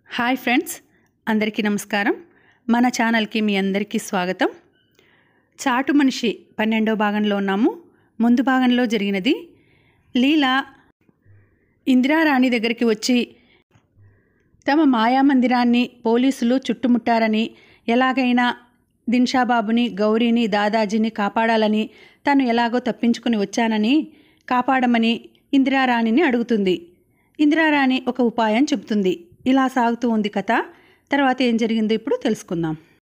hi friends అందరికీ నమస్కారం మన ఛానల్కి మీ అందరికీ స్వాగతం చాటు మనిషి పన్నెండో భాగంలో ఉన్నాము ముందు భాగంలో జరిగినది లీలా ఇందిరారాణి దగ్గరికి వచ్చి తమ మాయామందిరాన్ని పోలీసులు చుట్టుముట్టారని ఎలాగైనా దిన్షాబాబుని గౌరీని దాదాజీని కాపాడాలని తను ఎలాగో తప్పించుకుని వచ్చానని కాపాడమని ఇందిరారాణిని అడుగుతుంది ఇందిరారాణి ఒక ఉపాయం చెబుతుంది ఇలా సాగుతూ ఉంది కథ తర్వాత ఏం జరిగిందో ఇప్పుడు తెలుసుకుందాం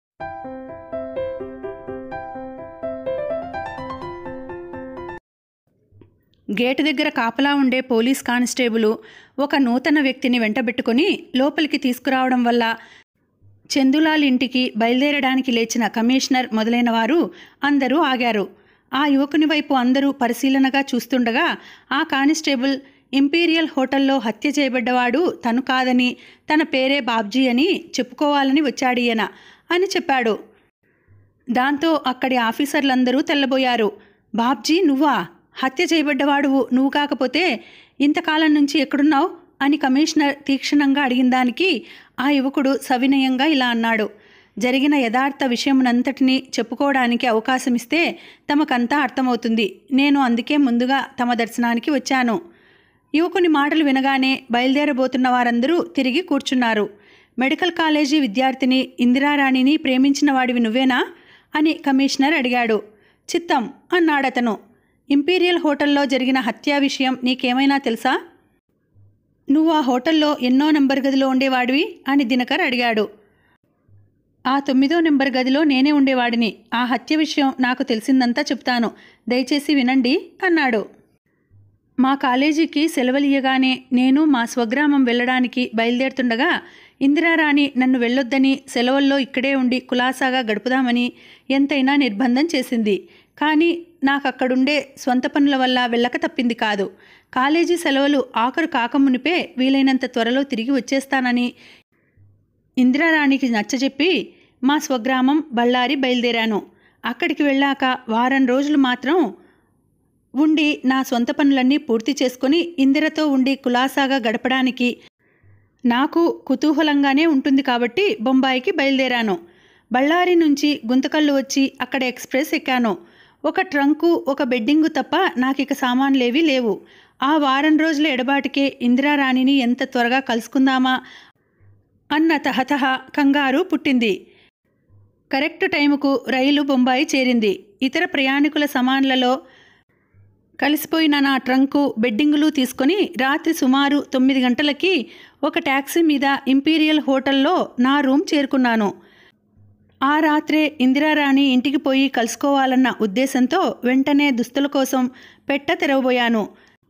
గేటు దగ్గర కాపలా ఉండే పోలీస్ కానిస్టేబుల్ ఒక నూతన వ్యక్తిని వెంటబెట్టుకొని లోపలికి తీసుకురావడం వల్ల చందులాల్ ఇంటికి బయలుదేరడానికి లేచిన కమిషనర్ మొదలైన వారు అందరూ ఆగారు ఆ యువకుని వైపు అందరూ పరిశీలనగా చూస్తుండగా ఆ కానిస్టేబుల్ ఇంపీరియల్ హోటల్లో హత్య చేయబడ్డవాడు తను కాదని తన పేరే బాబ్జీ అని చెప్పుకోవాలని వచ్చాడియన అని చెప్పాడు దాంతో అక్కడి ఆఫీసర్లందరూ తెల్లబోయారు బాబ్జీ నువ్వా హత్య చేయబడ్డవాడువు నువ్వు కాకపోతే ఇంతకాలం నుంచి ఎక్కడున్నావు అని కమిషనర్ తీక్షణంగా అడిగిన దానికి ఆ యువకుడు సవినయంగా ఇలా అన్నాడు జరిగిన యథార్థ విషయమునంతటినీ చెప్పుకోవడానికి అవకాశం ఇస్తే తమకంతా అర్థమవుతుంది నేను అందుకే ముందుగా తమ దర్శనానికి వచ్చాను యువకుని మాటలు వినగానే బయలుదేరబోతున్న వారందరూ తిరిగి కూర్చున్నారు మెడికల్ కాలేజీ విద్యార్థిని ఇందిరారాణిని ప్రేమించిన వాడివి నువ్వేనా అని కమిషనర్ అడిగాడు చిత్తం అన్నాడతను ఇంపీరియల్ హోటల్లో జరిగిన హత్యా విషయం నీకేమైనా తెలుసా నువ్వు ఆ హోటల్లో ఎన్నో నెంబర్ గదిలో ఉండేవాడివి అని దినకర్ అడిగాడు ఆ తొమ్మిదో నెంబర్ గదిలో నేనే ఉండేవాడిని ఆ హత్య విషయం నాకు తెలిసిందంతా చెప్తాను దయచేసి వినండి అన్నాడు మా కాలేజీకి సెలవులియ్యగానే నేను మా స్వగ్రామం వెళ్ళడానికి బయలుదేరుతుండగా ఇందిరారాణి నన్ను వెళ్ళొద్దని సెలవుల్లో ఇక్కడే ఉండి కులాసాగా గడుపుదామని ఎంతైనా నిర్బంధం చేసింది కానీ నాకు అక్కడుండే స్వంత పనుల వల్ల వెళ్ళక తప్పింది కాదు కాలేజీ సెలవులు ఆఖరు కాకమునిపే వీలైనంత త్వరలో తిరిగి వచ్చేస్తానని ఇందిరారాణికి నచ్చజెప్పి మా స్వగ్రామం బళ్ళారి బయలుదేరాను అక్కడికి వెళ్ళాక వారం రోజులు మాత్రం ఉండి నా సొంత పనులన్నీ పూర్తి చేసుకొని ఇందిరతో ఉండి కులాసాగా గడపడానికి నాకు కుతూహలంగానే ఉంటుంది కాబట్టి బొంబాయికి బయలుదేరాను బళ్ళారి నుంచి గుంతకల్లు వచ్చి అక్కడ ఎక్స్ప్రెస్ ఎక్కాను ఒక ట్రంకు ఒక బెడ్డింగు తప్ప నాకిక సామాన్లేవీ లేవు ఆ వారం రోజుల ఎడబాటికే ఇందిరారాణిని ఎంత త్వరగా కలుసుకుందామా అన్న తహతహ కంగారు పుట్టింది కరెక్ట్ టైముకు రైలు బొంబాయి చేరింది ఇతర ప్రయాణికుల సమాన్లలో కలిసిపోయిన నా ట్రంకు బెడ్డింగులు తీసుకొని రాత్రి సుమారు తొమ్మిది గంటలకి ఒక ట్యాక్సీ మీద ఇంపీరియల్ హోటల్లో నా రూమ్ చేరుకున్నాను ఆ రాత్రే ఇందిరారాణి ఇంటికి పోయి కలుసుకోవాలన్న ఉద్దేశంతో వెంటనే దుస్తుల కోసం పెట్ట తెరవబోయాను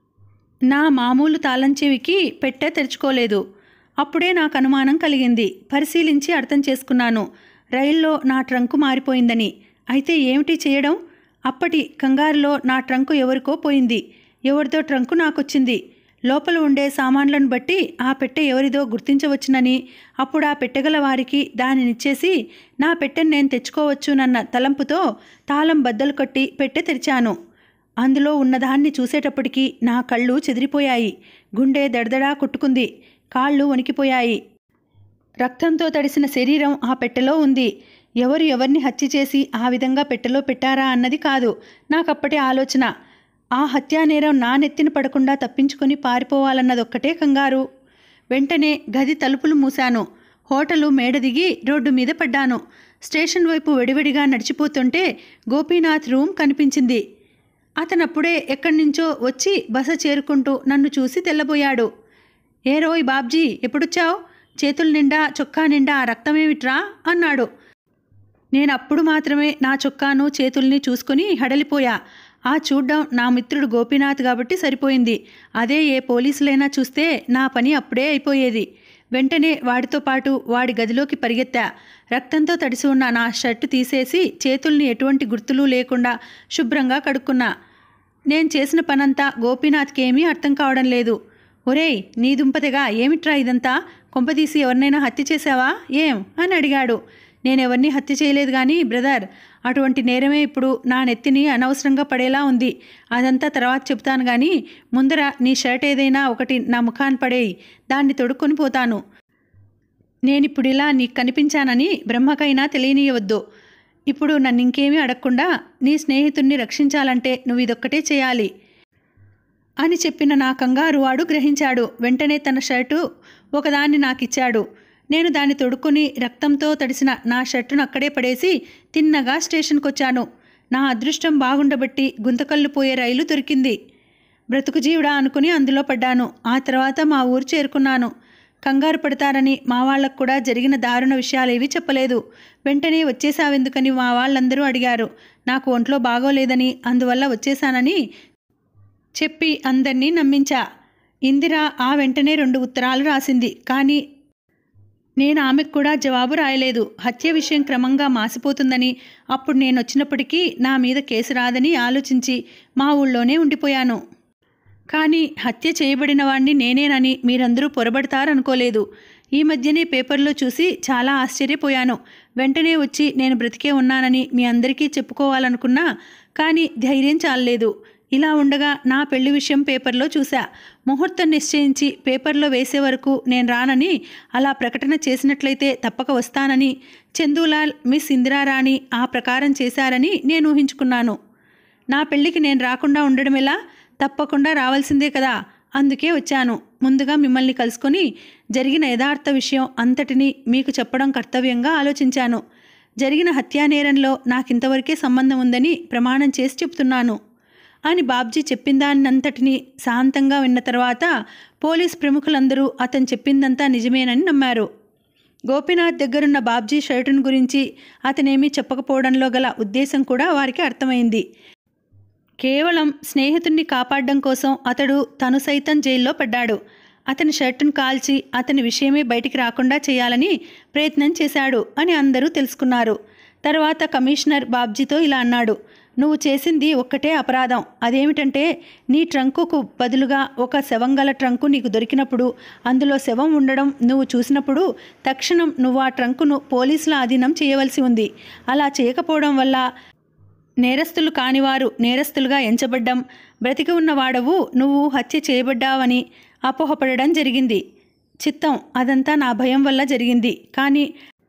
నా మామూలు తాళం చెవికి పెట్టె తెరుచుకోలేదు అప్పుడే నాకు అనుమానం కలిగింది పరిశీలించి అర్థం చేసుకున్నాను రైల్లో నా ట్రంకు మారిపోయిందని అయితే ఏమిటి చేయడం అప్పటి కంగారులో నా ట్రంకు ఎవరికో పోయింది ఎవరిదో ట్రంకు నాకొచ్చింది లోపల ఉండే సామాన్లను బట్టి ఆ పెట్టె ఎవరిదో గుర్తించవచ్చునని అప్పుడు ఆ పెట్టగల వారికి దానినిచ్చేసి నా పెట్టెను నేను తెచ్చుకోవచ్చునన్న తలంపుతో తాళం బద్దలు కొట్టి పెట్టె తెరిచాను అందులో ఉన్నదాన్ని చూసేటప్పటికి నా కళ్ళు చెదిరిపోయాయి గుండె దడదడా కొట్టుకుంది కాళ్ళు వణికిపోయాయి రక్తంతో తడిసిన శరీరం ఆ పెట్టెలో ఉంది ఎవరు ఎవరిని హత్య చేసి ఆ విధంగా పెట్టెలో పెట్టారా అన్నది కాదు నాకప్పటి ఆలోచన ఆ హత్యానేరం నా నెత్తిన పడకుండా తప్పించుకొని పారిపోవాలన్నదొక్కటే కంగారు వెంటనే గది తలుపులు మూశాను హోటలు మేడ దిగి రోడ్డు మీద పడ్డాను స్టేషన్ వైపు వెడివెడిగా నడిచిపోతుంటే గోపీనాథ్ రూమ్ కనిపించింది అతనప్పుడే ఎక్కడి నుంచో వచ్చి బస చేరుకుంటూ నన్ను చూసి తెల్లబోయాడు ఏ రోయ్ బాబ్జీ ఎప్పుడొచ్చావు చేతుల నిండా చొక్కా నిండా ఆ రక్తమేమిట్రా అన్నాడు నేను అప్పుడు మాత్రమే నా చొక్కాను చేతుల్ని చూసుకుని హడలిపోయా ఆ చూడ్డం నా మిత్రుడు గోపీనాథ్ కాబట్టి సరిపోయింది అదే ఏ పోలీసులైనా చూస్తే నా పని అప్పుడే అయిపోయేది వెంటనే వాడితో పాటు వాడి గదిలోకి పరిగెత్తా రక్తంతో తడిసి ఉన్న నా షర్టు తీసేసి చేతుల్ని ఎటువంటి గుర్తులు లేకుండా శుభ్రంగా కడుక్కున్నా నేను చేసిన పనంతా గోపీనాథ్కి ఏమీ అర్థం కావడం లేదు ఒరేయ్ నీ దుంపతెగా ఏమిట్రా ఇదంతా కొంపదీసి ఎవరినైనా హత్య చేశావా ఏం అని అడిగాడు నేనెవరిని హత్య చేయలేదు కానీ బ్రదర్ అటువంటి నేరమే ఇప్పుడు నా నెత్తిని అనవసరంగా పడేలా ఉంది అదంతా తర్వాత చెప్తాను కానీ ముందర నీ షర్ట్ ఏదైనా ఒకటి నా ముఖాన్ని పడేయి దాన్ని తొడుక్కొని పోతాను నేనిప్పుడు ఇలా నీకు కనిపించానని బ్రహ్మకైనా తెలియనీయవద్దు ఇప్పుడు నన్ను ఇంకేమీ అడగకుండా నీ స్నేహితుణ్ణి రక్షించాలంటే నువ్వు ఇదొక్కటే చేయాలి అని చెప్పిన నా కంగారు వాడు గ్రహించాడు వెంటనే తన షర్టు ఒకదాన్ని నాకిచ్చాడు నేను దాన్ని తొడుక్కుని రక్తంతో తడిసిన నా షర్టును అక్కడే పడేసి తిన్నగా స్టేషన్కి వచ్చాను నా అదృష్టం బాగుండబట్టి గుంతకల్లు పోయే రైలు దొరికింది బ్రతుకు జీవుడా అనుకుని అందులో పడ్డాను ఆ తర్వాత మా ఊరు చేరుకున్నాను కంగారు పడతారని మా వాళ్ళకు కూడా జరిగిన దారుణ విషయాలేవి చెప్పలేదు వెంటనే వచ్చేసావెందుకని మా వాళ్ళందరూ అడిగారు నాకు ఒంట్లో బాగోలేదని అందువల్ల వచ్చేసానని చెప్పి అందరినీ నమ్మించా ఇందిర ఆ వెంటనే రెండు ఉత్తరాలు రాసింది కానీ నేను ఆమెకు కూడా జవాబు రాయలేదు హత్య విషయం క్రమంగా మాసిపోతుందని అప్పుడు నేను వచ్చినప్పటికీ నా మీద కేసు రాదని ఆలోచించి మా ఊళ్ళోనే ఉండిపోయాను కానీ హత్య చేయబడిన వాణ్ణి నేనేనని మీరందరూ పొరబడతారనుకోలేదు ఈ మధ్యనే పేపర్లో చూసి చాలా ఆశ్చర్యపోయాను వెంటనే వచ్చి నేను బ్రతికే ఉన్నానని మీ అందరికీ చెప్పుకోవాలనుకున్నా కానీ ధైర్యం చాలలేదు ఇలా ఉండగా నా పెళ్లి విషయం పేపర్లో చూశా ముహూర్తం నిశ్చయించి పేపర్లో వేసే వరకు నేను రానని అలా ప్రకటన చేసినట్లయితే తప్పక వస్తానని చందూలాల్ మిస్ ఇందిరారాణి ఆ ప్రకారం చేశారని నేను ఊహించుకున్నాను నా పెళ్లికి నేను రాకుండా ఉండడం ఎలా తప్పకుండా రావాల్సిందే కదా అందుకే వచ్చాను ముందుగా మిమ్మల్ని కలుసుకొని జరిగిన యథార్థ విషయం అంతటిని మీకు చెప్పడం కర్తవ్యంగా ఆలోచించాను జరిగిన హత్యానేరంలో నాకింతవరకే సంబంధం ఉందని ప్రమాణం చేసి చెప్తున్నాను అని బాబ్జీ చెప్పిన దాన్నంతటినీ శాంతంగా విన్న తర్వాత పోలీస్ ప్రముఖులందరూ అతను చెప్పిందంతా నిజమేనని నమ్మారు గోపీనాథ్ దగ్గరున్న బాబ్జీ షర్టును గురించి అతనేమీ చెప్పకపోవడంలో గల ఉద్దేశం కూడా వారికి అర్థమైంది కేవలం స్నేహితుణ్ణి కాపాడడం కోసం అతడు తను సైతం జైల్లో పడ్డాడు అతని షర్టును కాల్చి అతని విషయమే బయటికి రాకుండా చేయాలని ప్రయత్నం చేశాడు అని అందరూ తెలుసుకున్నారు తర్వాత కమిషనర్ బాబ్జీతో ఇలా అన్నాడు నువ్వు చేసింది ఒక్కటే అపరాధం అదేమిటంటే నీ ట్రంకుకు బదులుగా ఒక శవం గల ట్రంకు నీకు దొరికినప్పుడు అందులో శవం ఉండడం నువ్వు చూసినప్పుడు తక్షణం నువ్వు ఆ ట్రంకును పోలీసుల అధీనం చేయవలసి ఉంది అలా చేయకపోవడం వల్ల నేరస్తులు కానివారు నేరస్తులుగా ఎంచబడ్డం బ్రతికి ఉన్నవాడవు నువ్వు హత్య చేయబడ్డావని అపోహపడడం జరిగింది చిత్తం అదంతా నా భయం వల్ల జరిగింది కానీ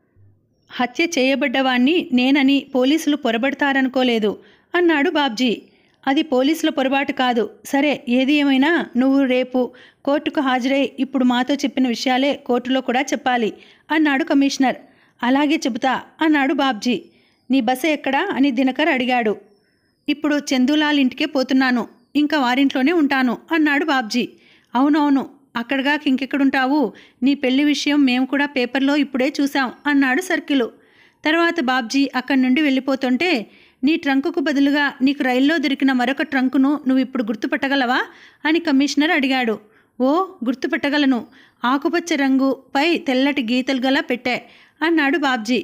హత్య చేయబడ్డవాణ్ణి నేనని పోలీసులు పొరబడతారనుకోలేదు అన్నాడు బాబ్జీ అది పోలీసుల పొరపాటు కాదు సరే ఏది ఏమైనా నువ్వు రేపు కోర్టుకు హాజరై ఇప్పుడు మాతో చెప్పిన విషయాలే కోర్టులో కూడా చెప్పాలి అన్నాడు కమిషనర్ అలాగే చెబుతా అన్నాడు బాబ్జీ నీ బస ఎక్కడా అని దినకర్ అడిగాడు ఇప్పుడు చందులాల్ ఇంటికే పోతున్నాను ఇంకా వారింట్లోనే ఉంటాను అన్నాడు బాబ్జీ అవునవును అక్కడగా ఇంకెక్కడుంటావు నీ పెళ్లి విషయం మేము కూడా పేపర్లో ఇప్పుడే చూసాం అన్నాడు సర్కిలు తర్వాత బాబ్జీ అక్కడి నుండి వెళ్ళిపోతుంటే నీ ట్రంకుకు బదులుగా నీకు రైల్లో దొరికిన మరొక ట్రంకును నువ్వు ఇప్పుడు గుర్తుపట్టగలవా అని కమిషనర్ అడిగాడు ఓ గుర్తుపట్టగలను ఆకుపచ్చ రంగు పై తెల్లటి గీతలు గల పెట్టే అన్నాడు బాబ్జీ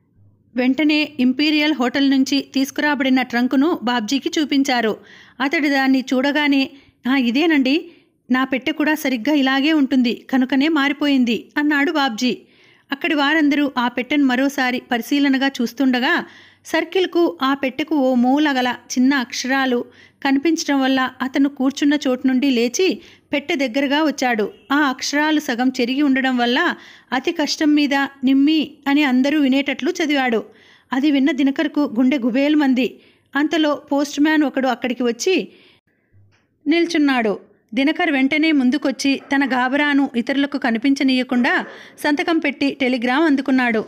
వెంటనే ఇంపీరియల్ హోటల్ నుంచి తీసుకురాబడిన ట్రంకును బాబ్జీకి చూపించారు అతడు దాన్ని చూడగానే "ఆ, ఇదేనండి నా పెట్టె కూడా సరిగ్గా ఇలాగే ఉంటుంది కనుకనే మారిపోయింది అన్నాడు బాబ్జీ అక్కడి వారందరూ ఆ పెట్టెను మరోసారి పరిశీలనగా చూస్తుండగా సర్కిల్కు ఆ పెట్టెకు ఓ మూల గల చిన్న అక్షరాలు కనిపించడం వల్ల అతను కూర్చున్న చోటు నుండి లేచి పెట్టె దగ్గరగా వచ్చాడు ఆ అక్షరాలు సగం చెరిగి ఉండడం వల్ల అతి కష్టం మీద నిమ్మి అని అందరూ వినేటట్లు చదివాడు అది విన్న దినకర్కు గుండె గుబేలుమంది అంతలో పోస్ట్ మ్యాన్ ఒకడు అక్కడికి వచ్చి నిల్చున్నాడు దినకర్ వెంటనే ముందుకొచ్చి తన గాబరాను ఇతరులకు కనిపించనీయకుండా సంతకం పెట్టి టెలిగ్రామ్ అందుకున్నాడు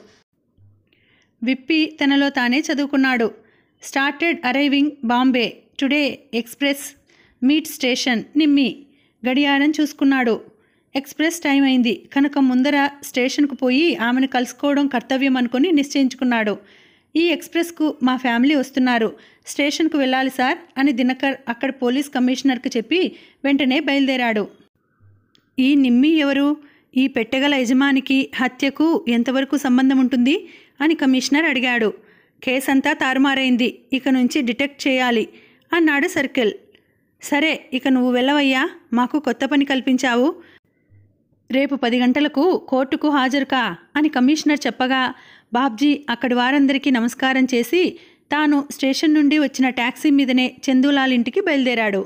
విప్పి తనలో తానే చదువుకున్నాడు started arriving Bombay today express meet station నిమ్మి గడియారం చూసుకున్నాడు ఎక్స్ప్రెస్ టైం అయింది కనుక ముందర స్టేషన్కు పోయి ఆమెను కలుసుకోవడం కర్తవ్యం అనుకుని నిశ్చయించుకున్నాడు ఈ ఎక్స్ప్రెస్కు మా ఫ్యామిలీ వస్తున్నారు స్టేషన్కు వెళ్ళాలి సార్ అని దినకర్ అక్కడ పోలీస్ కమిషనర్కి చెప్పి వెంటనే బయలుదేరాడు ఈ నిమ్మి ఎవరు ఈ పెట్టగల యజమానికి హత్యకు ఎంతవరకు సంబంధం ఉంటుంది అని కమిషనర్ అడిగాడు కేసంతా తారుమారైంది ఇక నుంచి డిటెక్ట్ చేయాలి అన్నాడు సర్కిల్ సరే ఇక నువ్వు వెళ్ళవయ్యా మాకు కొత్త పని కల్పించావు రేపు పది గంటలకు కోర్టుకు హాజరుకా అని కమిషనర్ చెప్పగా బాబ్జీ అక్కడి వారందరికీ నమస్కారం చేసి తాను స్టేషన్ నుండి వచ్చిన ట్యాక్సీ మీదనే చందూలాల్ ఇంటికి బయలుదేరాడు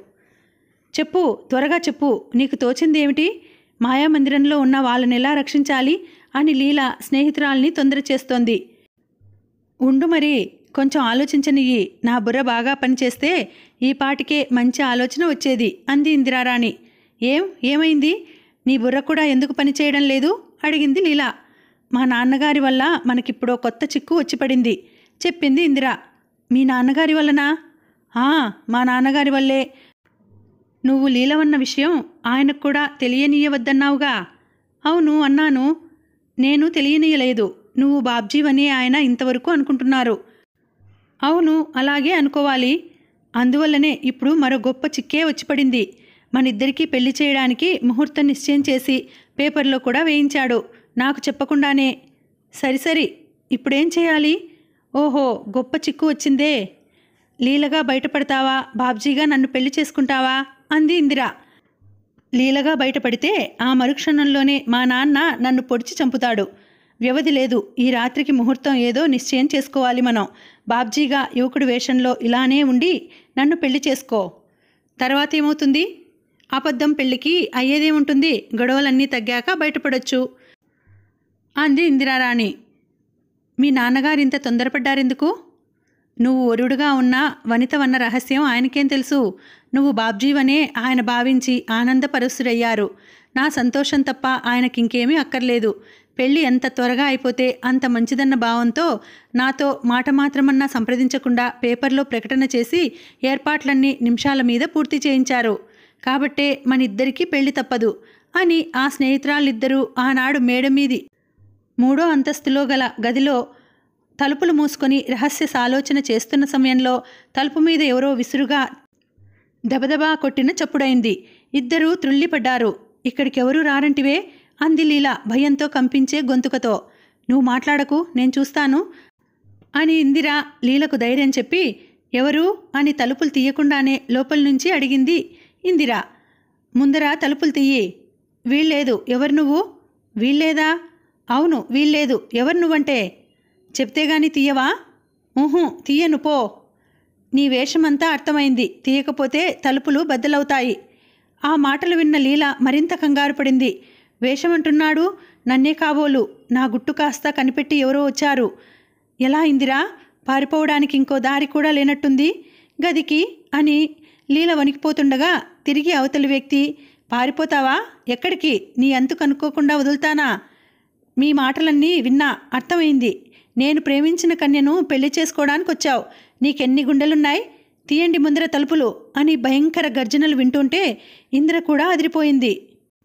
చెప్పు త్వరగా చెప్పు నీకు తోచింది ఏమిటి మాయామందిరంలో ఉన్న వాళ్ళని ఎలా రక్షించాలి అని లీల స్నేహితురాల్ని తొందర చేస్తోంది ఉండు మరి కొంచెం ఆలోచించనియ్యి నా బుర్ర బాగా పనిచేస్తే ఈ పాటికే మంచి ఆలోచన వచ్చేది అంది ఇందిరారాణి ఏం ఏమైంది నీ బుర్ర కూడా ఎందుకు పని చేయడం లేదు అడిగింది లీలా మా నాన్నగారి వల్ల మనకిప్పుడో కొత్త చిక్కు వచ్చి పడింది చెప్పింది ఇందిరా మీ నాన్నగారి వల్లనా ఆ మా నాన్నగారి వల్లే నువ్వు లీలవన్న విషయం ఆయనకు కూడా తెలియనీయవద్దన్నావుగా అవును అన్నాను నేను తెలియనీయలేదు నువ్వు బాబ్జీవని ఆయన ఇంతవరకు అనుకుంటున్నారు అవును అలాగే అనుకోవాలి అందువల్లనే ఇప్పుడు మరో గొప్ప చిక్కే వచ్చి పడింది మనిద్దరికీ పెళ్లి చేయడానికి ముహూర్తం నిశ్చయం చేసి పేపర్లో కూడా వేయించాడు నాకు చెప్పకుండానే సరి సరి ఇప్పుడేం చేయాలి ఓహో గొప్ప చిక్కు వచ్చిందే లీలగా బయటపడతావా బాబ్జీగా నన్ను పెళ్లి చేసుకుంటావా అంది ఇందిరా లీలగా బయటపడితే ఆ మరుక్షణంలోనే మా నాన్న నన్ను పొడిచి చంపుతాడు వ్యవధి లేదు ఈ రాత్రికి ముహూర్తం ఏదో నిశ్చయం చేసుకోవాలి మనం బాబ్జీగా యువకుడి వేషంలో ఇలానే ఉండి నన్ను పెళ్లి చేసుకో తర్వాత ఏమవుతుంది అబద్ధం పెళ్లికి అయ్యేదేముంటుంది గొడవలన్నీ తగ్గాక బయటపడొచ్చు అంది ఇందిరారాణి మీ నాన్నగారు ఇంత తొందరపడ్డారెందుకు నువ్వు ఒరుడుగా ఉన్న వనితవన్న రహస్యం ఆయనకేం తెలుసు నువ్వు బాబ్జీవనే ఆయన భావించి ఆనందపరుస్తుడయ్యారు నా సంతోషం తప్ప ఆయనకింకేమీ అక్కర్లేదు పెళ్ళి ఎంత త్వరగా అయిపోతే అంత మంచిదన్న భావంతో నాతో మాట మాత్రమన్నా సంప్రదించకుండా పేపర్లో ప్రకటన చేసి ఏర్పాట్లన్నీ నిమిషాల మీద పూర్తి చేయించారు కాబట్టే మన ఇద్దరికీ పెళ్లి తప్పదు అని ఆ స్నేహితురాళ్ళిద్దరూ ఆనాడు మేడ మీది మూడో అంతస్తులో గల గదిలో తలుపులు మూసుకొని రహస్య సాలోచన చేస్తున్న సమయంలో తలుపు మీద ఎవరో విసురుగా దబదబా కొట్టిన చప్పుడైంది ఇద్దరూ త్రుళ్ళిపడ్డారు ఇక్కడికెవరూ రారంటివే అంది లీల భయంతో కంపించే గొంతుకతో నువ్వు మాట్లాడకు నేను చూస్తాను అని ఇందిర లీలకు ధైర్యం చెప్పి ఎవరు అని తలుపులు తీయకుండానే లోపల నుంచి అడిగింది ఇందిర ముందర తలుపులు తీయి వీల్లేదు ఎవరు నువ్వు వీల్లేదా అవును వీల్లేదు ఎవరు నువ్వంటే చెప్తే గాని తీయవా ఊహు తీయను పో నీ వేషమంతా అర్థమైంది తీయకపోతే తలుపులు బద్దలవుతాయి ఆ మాటలు విన్న లీల మరింత కంగారు పడింది వేషమంటున్నాడు నన్నే కాబోలు నా గుట్టు కాస్త కనిపెట్టి ఎవరో వచ్చారు ఎలా ఇందిరా పారిపోవడానికి ఇంకో దారి కూడా లేనట్టుంది గదికి అని లీల వణికిపోతుండగా తిరిగి అవతలి వ్యక్తి పారిపోతావా ఎక్కడికి నీ అంతు కనుక్కోకుండా వదులుతానా మీ మాటలన్నీ విన్నా అర్థమైంది నేను ప్రేమించిన కన్యను పెళ్లి చేసుకోవడానికి వచ్చావు నీకెన్ని గుండెలున్నాయి తీయండి ముందర తలుపులు అని భయంకర గర్జనలు వింటుంటే ఇంద్ర కూడా అదిరిపోయింది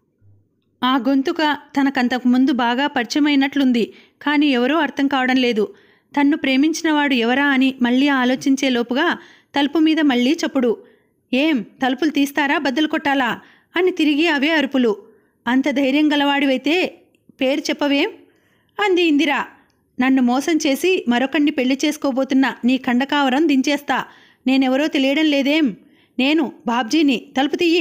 ఆ గొంతుక తనకంతకు ముందు బాగా పరిచయమైనట్లుంది కానీ ఎవరో అర్థం కావడం లేదు తన్ను ప్రేమించినవాడు ఎవరా అని మళ్ళీ ఆలోచించే లోపుగా తలుపు మీద మళ్ళీ చప్పుడు ఏం తలుపులు తీస్తారా బద్దలు కొట్టాలా అని తిరిగి అవే అరుపులు అంత ధైర్యం గలవాడివైతే పేరు చెప్పవేం అంది ఇందిరా నన్ను మోసం చేసి మరొకడిని పెళ్లి చేసుకోబోతున్న నీ ఖండకావరం దించేస్తా నేనెవరో తెలియడం లేదేం నేను బాబ్జీని తలుపు తీయి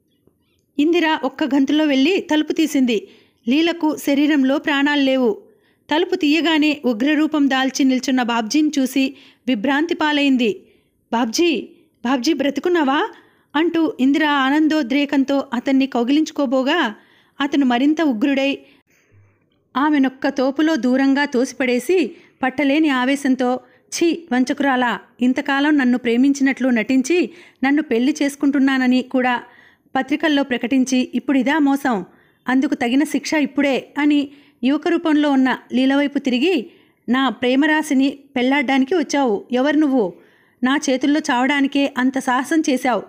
ఇందిర ఒక్క గంతులో వెళ్ళి తలుపు తీసింది లీలకు శరీరంలో ప్రాణాలు లేవు తలుపు తీయగానే ఉగ్రరూపం దాల్చి నిల్చున్న బాబ్జీని చూసి విభ్రాంతి పాలైంది బాబ్జీ బాబ్జీ బ్రతుకున్నావా అంటూ ఇందిర ఆనందోద్రేకంతో అతన్ని కౌగిలించుకోబోగా అతను మరింత ఉగ్రుడై ఆమెనొక్క తోపులో దూరంగా తోసిపడేసి పట్టలేని ఆవేశంతో ఛీ వంచకురాలా ఇంతకాలం నన్ను ప్రేమించినట్లు నటించి నన్ను పెళ్లి చేసుకుంటున్నానని కూడా పత్రికల్లో ప్రకటించి ఇప్పుడు ఇదా మోసం అందుకు తగిన శిక్ష ఇప్పుడే అని యువక రూపంలో ఉన్న లీలవైపు తిరిగి నా ప్రేమరాశిని పెళ్లాడ్డానికి వచ్చావు ఎవరు నువ్వు నా చేతుల్లో చావడానికే అంత సాహసం చేశావు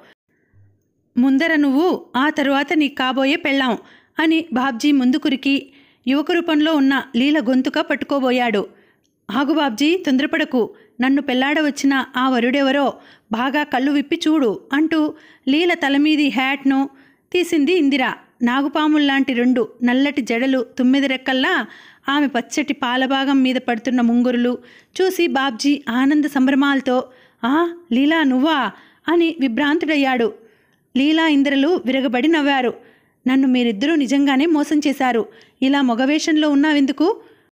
ముందర నువ్వు ఆ తరువాత నీకు కాబోయే పెళ్ళాం అని బాబ్జీ ముందు కురికి యువక రూపంలో ఉన్న లీల గొంతుక పట్టుకోబోయాడు ఆగు బాబ్జీ తొందరపడకు నన్ను పెళ్లాడవచ్చిన ఆ వరుడెవరో బాగా కళ్ళు విప్పి చూడు అంటూ లీల తలమీది హ్యాట్ను తీసింది ఇందిర నాగుపాముల్లాంటి రెండు నల్లటి జడలు తొమ్మిది రెక్కల్లా ఆమె పచ్చటి పాలభాగం మీద పడుతున్న ముంగురులు చూసి బాబ్జీ ఆనంద సంభ్రమాలతో ఆ లీలా నువ్వా అని విభ్రాంతుడయ్యాడు లీలా ఇంద్రలు విరగబడి నవ్వారు నన్ను మీరిద్దరూ నిజంగానే మోసం చేశారు ఇలా మొగవేషంలో ఉన్నావెందుకు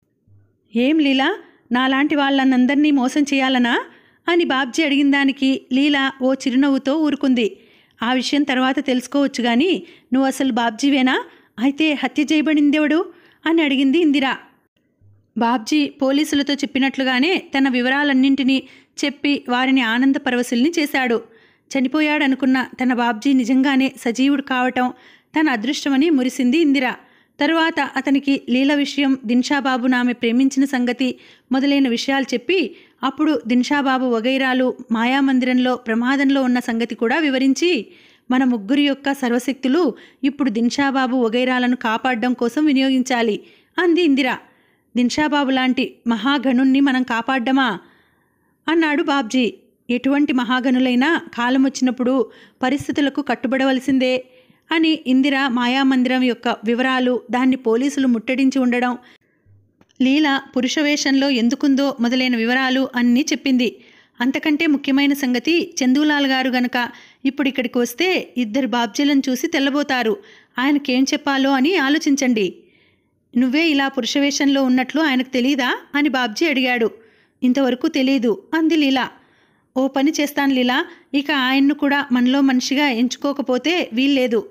ఏం లీలా నాలాంటి వాళ్ళనందరినీ మోసం చేయాలనా అని బాబ్జీ అడిగిన దానికి లీలా ఓ చిరునవ్వుతో ఊరుకుంది ఆ విషయం తర్వాత తెలుసుకోవచ్చు కానీ నువ్వు అసలు బాబ్జీవేనా అయితే హత్య చేయబడిందెవడు అని అడిగింది ఇందిరా బాబ్జీ పోలీసులతో చెప్పినట్లుగానే తన వివరాలన్నింటినీ చెప్పి వారిని ఆనంద పరవశుల్ని చేశాడు చనిపోయాడనుకున్న తన బాబ్జీ నిజంగానే సజీవుడు కావటం తన అదృష్టమని మురిసింది ఇందిర తరువాత అతనికి లీల విషయం దిన్షాబాబును ఆమె ప్రేమించిన సంగతి మొదలైన విషయాలు చెప్పి అప్పుడు దిన్షాబాబు వగైరాలు మాయామందిరంలో ప్రమాదంలో ఉన్న సంగతి కూడా వివరించి మన ముగ్గురి యొక్క సర్వశక్తులు ఇప్పుడు దిన్షాబాబు వగైరాలను కాపాడడం కోసం వినియోగించాలి అంది ఇందిర దిన్షాబాబు లాంటి మహాగణుణ్ణి మనం కాపాడ్డమా అన్నాడు బాబ్జీ ఎటువంటి మహాగణులైనా కాలం వచ్చినప్పుడు పరిస్థితులకు కట్టుబడవలసిందే అని ఇందిర మాయామందిరం యొక్క వివరాలు దాన్ని పోలీసులు ముట్టడించి ఉండడం లీల పురుషవేషంలో ఎందుకుందో మొదలైన వివరాలు అన్నీ చెప్పింది అంతకంటే ముఖ్యమైన సంగతి చందూలాల్ గారు గనక ఇప్పుడు ఇక్కడికి వస్తే ఇద్దరు బాబ్జీలను చూసి తెల్లబోతారు ఆయనకేం చెప్పాలో అని ఆలోచించండి నువ్వే ఇలా పురుషవేషంలో ఉన్నట్లు ఆయనకు తెలీదా అని బాబ్జీ అడిగాడు ఇంతవరకు తెలీదు అంది లీలా ఓ పని చేస్తాను లీలా ఇక ఆయన్ను కూడా మనలో మనిషిగా ఎంచుకోకపోతే వీల్లేదు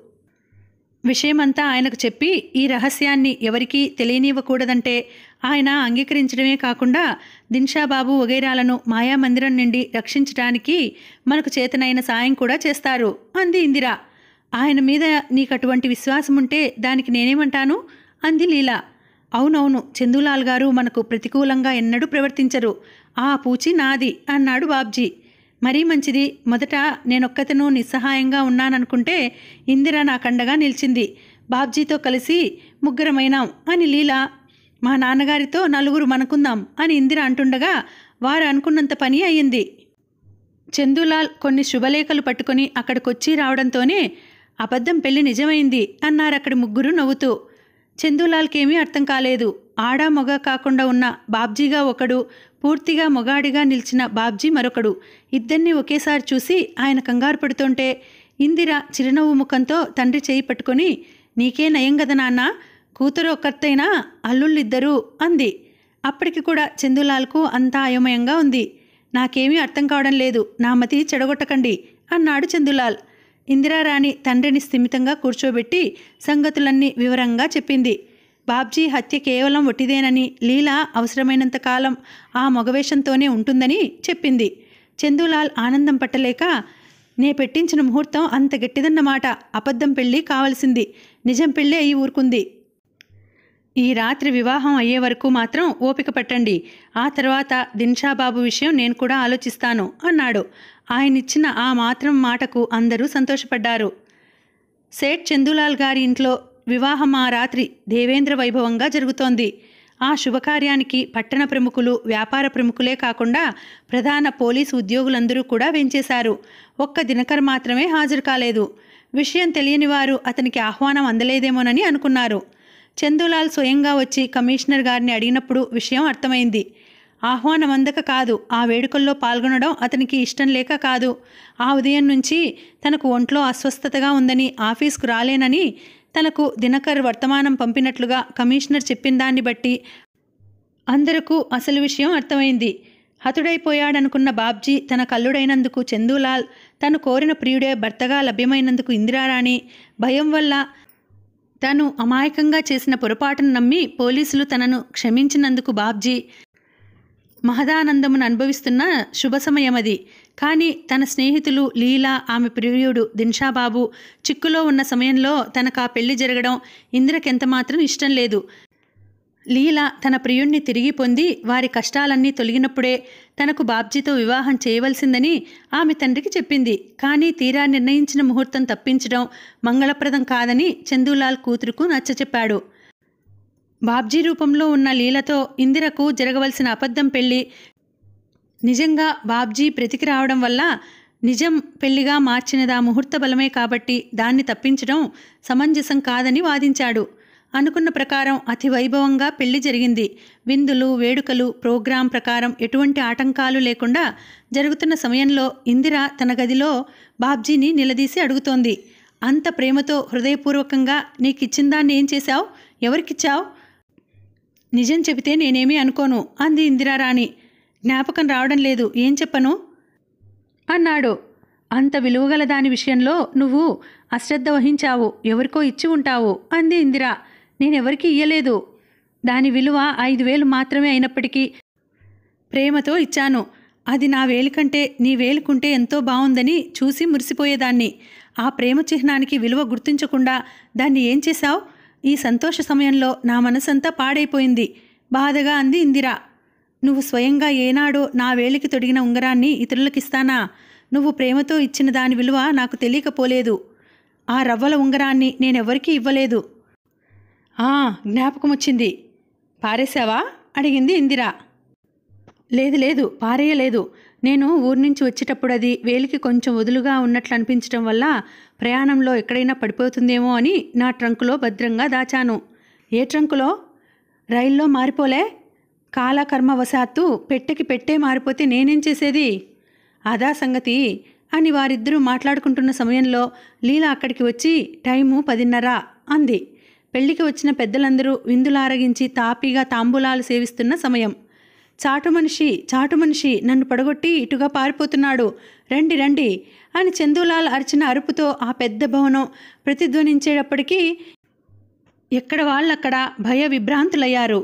విషయమంతా ఆయనకు చెప్పి ఈ రహస్యాన్ని ఎవరికీ తెలియనివ్వకూడదంటే ఆయన అంగీకరించడమే కాకుండా దిన్షాబాబు వగైరాలను మాయామందిరం నుండి రక్షించడానికి మనకు చేతనైన సాయం కూడా చేస్తారు అంది ఇందిర ఆయన మీద నీకు అటువంటి విశ్వాసం ఉంటే దానికి నేనేమంటాను అంది లీలా అవునవును చందులాల్ గారు మనకు ప్రతికూలంగా ఎన్నడూ ప్రవర్తించరు ఆ పూచి నాది అన్నాడు బాబ్జీ మరీ మంచిది మొదట నేనొక్కతను నిస్సహాయంగా ఉన్నాననుకుంటే ఇందిర నాకండగా నిలిచింది బాబ్జీతో కలిసి ముగ్గురమైనాం అని లీలా మా నాన్నగారితో నలుగురు మనకుందాం అని ఇందిర అంటుండగా వారు అనుకున్నంత పని అయ్యింది చందులాల్ కొన్ని శుభలేఖలు పట్టుకొని అక్కడికొచ్చి రావడంతోనే అబద్ధం పెళ్లి నిజమైంది అన్నారు అక్కడి ముగ్గురు నవ్వుతూ చందులాల్కేమీ అర్థం కాలేదు ఆడ మొగ కాకుండా ఉన్న బాబ్జీగా ఒకడు పూర్తిగా మొగాడిగా నిలిచిన బాబ్జీ మరొకడు ఇద్దరిని ఒకేసారి చూసి ఆయన కంగారు పడుతుంటే ఇందిర చిరునవ్వు ముఖంతో తండ్రి చేయి పట్టుకొని నీకే నయం కదా నాన్న కూతురు ఒక్కర్తైనా అల్లుళ్ళిద్దరూ అంది అప్పటికి కూడా చందులాల్కు అంతా అయోమయంగా ఉంది నాకేమీ అర్థం కావడం లేదు నా మతి చెడగొట్టకండి అన్నాడు చందులాల్ ఇందిరారాణి తండ్రిని స్థిమితంగా కూర్చోబెట్టి సంగతులన్నీ వివరంగా చెప్పింది బాబ్జీ హత్య కేవలం ఒట్టిదేనని లీలా అవసరమైనంత కాలం ఆ మగవేషంతోనే ఉంటుందని చెప్పింది చందులాల్ ఆనందం పట్టలేక నే పెట్టించిన ముహూర్తం అంత గట్టిదన్నమాట అబద్ధం పెళ్ళి కావలసింది నిజం పెళ్ళి అయి ఊరుకుంది ఈ రాత్రి వివాహం అయ్యే వరకు మాత్రం ఓపిక పట్టండి ఆ తర్వాత దిన్షాబాబు విషయం నేను కూడా ఆలోచిస్తాను అన్నాడు ఆయనిచ్చిన ఆ మాత్రం మాటకు అందరూ సంతోషపడ్డారు సేట్ చందులాల్ గారి ఇంట్లో వివాహం ఆ రాత్రి దేవేంద్ర వైభవంగా జరుగుతోంది ఆ శుభకార్యానికి పట్టణ ప్రముఖులు వ్యాపార ప్రముఖులే కాకుండా ప్రధాన పోలీసు ఉద్యోగులందరూ కూడా వెంచేశారు ఒక్క దినకర్ మాత్రమే హాజరు కాలేదు విషయం తెలియని వారు అతనికి ఆహ్వానం అందలేదేమోనని అనుకున్నారు చందులాల్ స్వయంగా వచ్చి కమిషనర్ గారిని అడిగినప్పుడు విషయం అర్థమైంది ఆహ్వానం అందక కాదు ఆ వేడుకల్లో పాల్గొనడం అతనికి ఇష్టం లేక కాదు ఆ ఉదయం నుంచి తనకు ఒంట్లో అస్వస్థతగా ఉందని ఆఫీస్కు రాలేనని తనకు దినకర్ వర్తమానం పంపినట్లుగా కమిషనర్ చెప్పిన దాన్ని బట్టి అందరకు అసలు విషయం అర్థమైంది హతుడైపోయాడనుకున్న బాబ్జీ తన కల్లుడైనందుకు చందూలాల్ తను కోరిన ప్రియుడే భర్తగా లభ్యమైనందుకు ఇందిరారాణి భయం వల్ల తను అమాయకంగా చేసిన పొరపాటును నమ్మి పోలీసులు తనను క్షమించినందుకు బాబ్జీ మహదానందమును అనుభవిస్తున్న శుభ సమయం అది కానీ తన స్నేహితులు లీలా ఆమె ప్రియుడు దిన్షాబాబు చిక్కులో ఉన్న సమయంలో తనకు ఆ పెళ్లి జరగడం ఇందిరకెంత మాత్రం ఇష్టం లేదు లీల తన ప్రియుణ్ణి తిరిగి పొంది వారి కష్టాలన్నీ తొలగినప్పుడే తనకు బాబ్జీతో వివాహం చేయవలసిందని ఆమె తండ్రికి చెప్పింది కానీ తీరా నిర్ణయించిన ముహూర్తం తప్పించడం మంగళప్రదం కాదని చందూలాల్ కూతురుకు నచ్చచెప్పాడు బాబ్జీ రూపంలో ఉన్న లీలతో ఇందిరకు జరగవలసిన అబద్ధం పెళ్లి నిజంగా బాబ్జీ బ్రతికి రావడం వల్ల నిజం పెళ్లిగా మార్చినదా ముహూర్త బలమే కాబట్టి దాన్ని తప్పించడం సమంజసం కాదని వాదించాడు అనుకున్న ప్రకారం అతి వైభవంగా పెళ్లి జరిగింది విందులు వేడుకలు ప్రోగ్రాం ప్రకారం ఎటువంటి ఆటంకాలు లేకుండా జరుగుతున్న సమయంలో ఇందిర తన గదిలో బాబ్జీని నిలదీసి అడుగుతోంది అంత ప్రేమతో హృదయపూర్వకంగా నీకిచ్చిన దాన్ని ఏం చేశావు ఎవరికిచ్చావు నిజం చెబితే నేనేమీ అనుకోను అంది ఇందిరారాణి జ్ఞాపకం రావడం లేదు ఏం చెప్పను అన్నాడు అంత విలువగల దాని విషయంలో నువ్వు అశ్రద్ధ వహించావు ఎవరికో ఇచ్చి ఉంటావు అంది ఇందిర నేనెవరికి ఇయ్యలేదు దాని విలువ ఐదు వేలు మాత్రమే అయినప్పటికీ ప్రేమతో ఇచ్చాను అది నా వేలు కంటే నీ వేలుకుంటే ఎంతో బాగుందని చూసి మురిసిపోయేదాన్ని ఆ ప్రేమ చిహ్నానికి విలువ గుర్తించకుండా దాన్ని ఏం చేశావు ఈ సంతోష సమయంలో నా మనసంతా పాడైపోయింది బాధగా అంది ఇందిరా నువ్వు స్వయంగా ఏనాడో నా వేలికి తొడిగిన ఉంగరాన్ని ఇతరులకిస్తానా నువ్వు ప్రేమతో ఇచ్చిన దాని విలువ నాకు తెలియకపోలేదు ఆ రవ్వల ఉంగరాన్ని నేనెవరికీ ఇవ్వలేదు ఆ జ్ఞాపకం వచ్చింది పారేశావా అడిగింది ఇందిరా లేదు లేదు పారేయలేదు నేను ఊరి నుంచి వచ్చేటప్పుడు అది వేలికి కొంచెం వదులుగా ఉన్నట్లు అనిపించడం వల్ల ప్రయాణంలో ఎక్కడైనా పడిపోతుందేమో అని నా ట్రంకులో భద్రంగా దాచాను ఏ ట్రంకులో రైల్లో మారిపోలే కాలకర్మవశాత్తు పెట్టెకి పెట్టే మారిపోతే నేనేం చేసేది అదా సంగతి అని వారిద్దరూ మాట్లాడుకుంటున్న సమయంలో లీల అక్కడికి వచ్చి టైము పదిన్నర అంది పెళ్లికి వచ్చిన పెద్దలందరూ విందులారగించి తాపీగా తాంబూలాలు సేవిస్తున్న సమయం చాటు మనిషి చాటు మనిషి నన్ను పడగొట్టి ఇటుగా పారిపోతున్నాడు రండి రండి అని చందులాల్ అరిచిన అరుపుతో ఆ పెద్ద భవనం ప్రతిధ్వనించేటప్పటికీ ఎక్కడ వాళ్ళక్కడ భయ విభ్రాంతులయ్యారు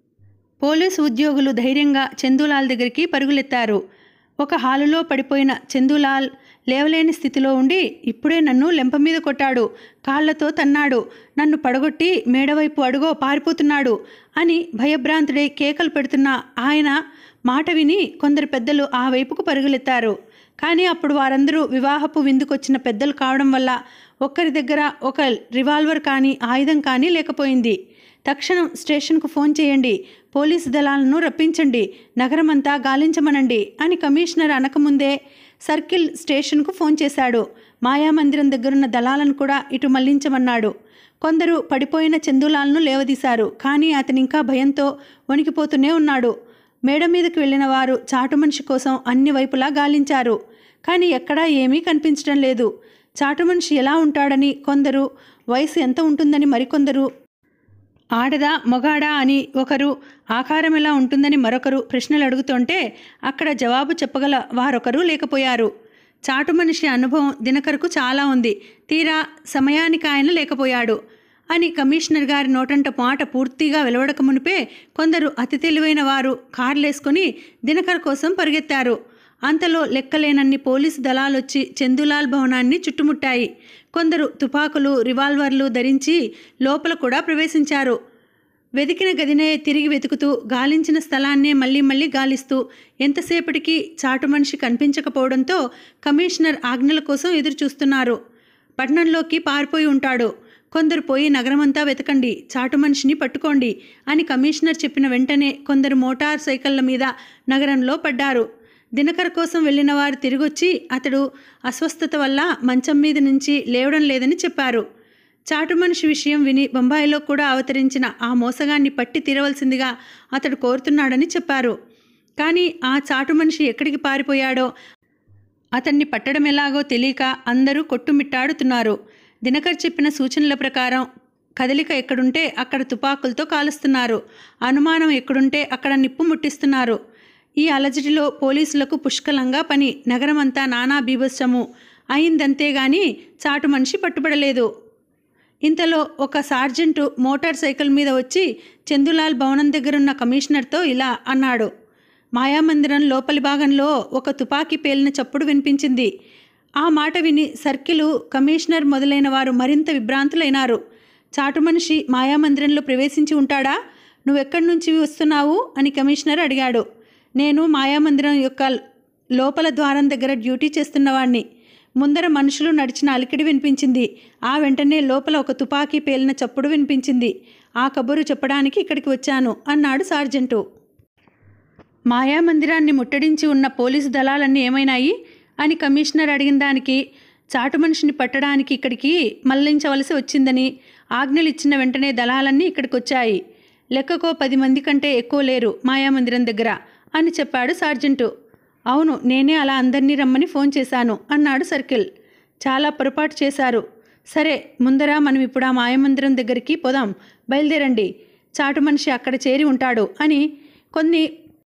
పోలీసు ఉద్యోగులు ధైర్యంగా చందులాల్ దగ్గరికి పరుగులెత్తారు ఒక హాలులో పడిపోయిన చందులాల్ లేవలేని స్థితిలో ఉండి ఇప్పుడే నన్ను లెంప మీద కొట్టాడు కాళ్లతో తన్నాడు నన్ను పడగొట్టి మేడవైపు అడుగో పారిపోతున్నాడు అని భయభ్రాంతుడై కేకలు పెడుతున్న ఆయన మాట విని కొందరు పెద్దలు ఆ వైపుకు పరుగులెత్తారు కానీ అప్పుడు వారందరూ వివాహపు విందుకొచ్చిన పెద్దలు కావడం వల్ల ఒక్కరి దగ్గర ఒక రివాల్వర్ కానీ ఆయుధం కానీ లేకపోయింది తక్షణం స్టేషన్కు ఫోన్ చేయండి పోలీసు దళాలను రప్పించండి నగరమంతా గాలించమనండి అని కమిషనర్ అనకముందే సర్కిల్ స్టేషన్కు ఫోన్ చేశాడు మాయామందిరం దగ్గరున్న దళాలను కూడా ఇటు మళ్లించమన్నాడు కొందరు పడిపోయిన చందులాలను లేవదీశారు కానీ అతని ఇంకా భయంతో వణికిపోతూనే ఉన్నాడు మేడ మీదకి వెళ్ళిన వారు చాటు మనిషి కోసం అన్ని వైపులా గాలించారు కానీ ఎక్కడా ఏమీ కనిపించడం లేదు చాటు మనిషి ఎలా ఉంటాడని కొందరు వయసు ఎంత ఉంటుందని మరికొందరు ఆడదా మొగాడా అని ఒకరు ఆకారం ఎలా ఉంటుందని మరొకరు ప్రశ్నలు అడుగుతుంటే అక్కడ జవాబు చెప్పగల వారొకరు లేకపోయారు చాటు మనిషి అనుభవం దినకరకు చాలా ఉంది తీరా సమయానికి ఆయన లేకపోయాడు అని కమిషనర్ గారి నోటంట మాట పూర్తిగా వెలువడక మునిపే కొందరు అతి తెలివైన వారు కార్లేసుకుని దినకర్ కోసం పరిగెత్తారు అంతలో లెక్కలేనన్ని పోలీసు దళాలొచ్చి చందులాల్ భవనాన్ని చుట్టుముట్టాయి కొందరు తుపాకులు రివాల్వర్లు ధరించి లోపల కూడా ప్రవేశించారు వెతికిన గదినే తిరిగి వెతుకుతూ గాలించిన స్థలాన్నే మళ్ళీ మళ్ళీ గాలిస్తూ ఎంతసేపటికి చాటు మనిషి కనిపించకపోవడంతో కమిషనర్ ఆజ్ఞల కోసం ఎదురుచూస్తున్నారు పట్నంలోకి పారిపోయి ఉంటాడు కొందరు పోయి నగరమంతా వెతకండి చాటు మనిషిని పట్టుకోండి అని కమిషనర్ చెప్పిన వెంటనే కొందరు మోటార్ సైకిళ్ల మీద నగరంలో పడ్డారు దినకర్ కోసం వెళ్ళిన వారు తిరిగొచ్చి అతడు అస్వస్థత వల్ల మంచం మీద నుంచి లేవడం లేదని చెప్పారు చాటు మనిషి విషయం విని బొంబాయిలో కూడా అవతరించిన ఆ మోసగాన్ని పట్టి తీరవలసిందిగా అతడు కోరుతున్నాడని చెప్పారు కానీ ఆ చాటు మనిషి ఎక్కడికి పారిపోయాడో అతన్ని పట్టడం ఎలాగో తెలియక అందరూ కొట్టుమిట్టాడుతున్నారు దినకర్ చెప్పిన సూచనల ప్రకారం కదలిక ఎక్కడుంటే అక్కడ తుపాకులతో కాలుస్తున్నారు అనుమానం ఎక్కడుంటే అక్కడ నిప్పు ముట్టిస్తున్నారు ఈ అలజడిలో పోలీసులకు పుష్కలంగా పని నగరమంతా నానా బీభత్సము అయిందంతేగాని చాటు మనిషి పట్టుబడలేదు ఇంతలో ఒక సార్జెంటు మోటార్ సైకిల్ మీద వచ్చి చందులాల్ భవనం దగ్గరున్న కమిషనర్తో ఇలా అన్నాడు మాయామందిరం లోపలి భాగంలో ఒక తుపాకీ పేలిన చప్పుడు వినిపించింది ఆ మాట విని సర్కిలు కమిషనర్ మొదలైన వారు మరింత విభ్రాంతులైనారు చాటు మనిషి మాయామందిరంలో ప్రవేశించి ఉంటాడా నువ్వెక్కడి నుంచి వస్తున్నావు అని కమిషనర్ అడిగాడు నేను మాయామందిరం యొక్క లోపల ద్వారం దగ్గర డ్యూటీ చేస్తున్నవాణ్ణి ముందర మనుషులు నడిచిన అలికిడి వినిపించింది ఆ వెంటనే లోపల ఒక తుపాకీ పేలిన చప్పుడు వినిపించింది ఆ కబురు చెప్పడానికి ఇక్కడికి వచ్చాను అన్నాడు సార్జెంటు మాయామందిరాన్ని ముట్టడించి ఉన్న పోలీసు దళాలన్నీ ఏమైనాయి అని కమిషనర్ అడిగిన దానికి చాటు మనిషిని పట్టడానికి ఇక్కడికి మళ్లించవలసి వచ్చిందని ఆజ్ఞలు ఇచ్చిన వెంటనే దళాలన్నీ ఇక్కడికి వచ్చాయి లెక్కకో పది మంది కంటే ఎక్కువ లేరు మాయామందిరం దగ్గర అని చెప్పాడు సార్జెంటు అవును నేనే అలా అందరినీ రమ్మని ఫోన్ చేశాను అన్నాడు సర్కిల్ చాలా పొరపాటు చేశారు సరే ముందర మనం ఇప్పుడు ఆ మాయమందిరం దగ్గరికి పోదాం బయలుదేరండి చాటు మనిషి అక్కడ చేరి ఉంటాడు అని కొన్ని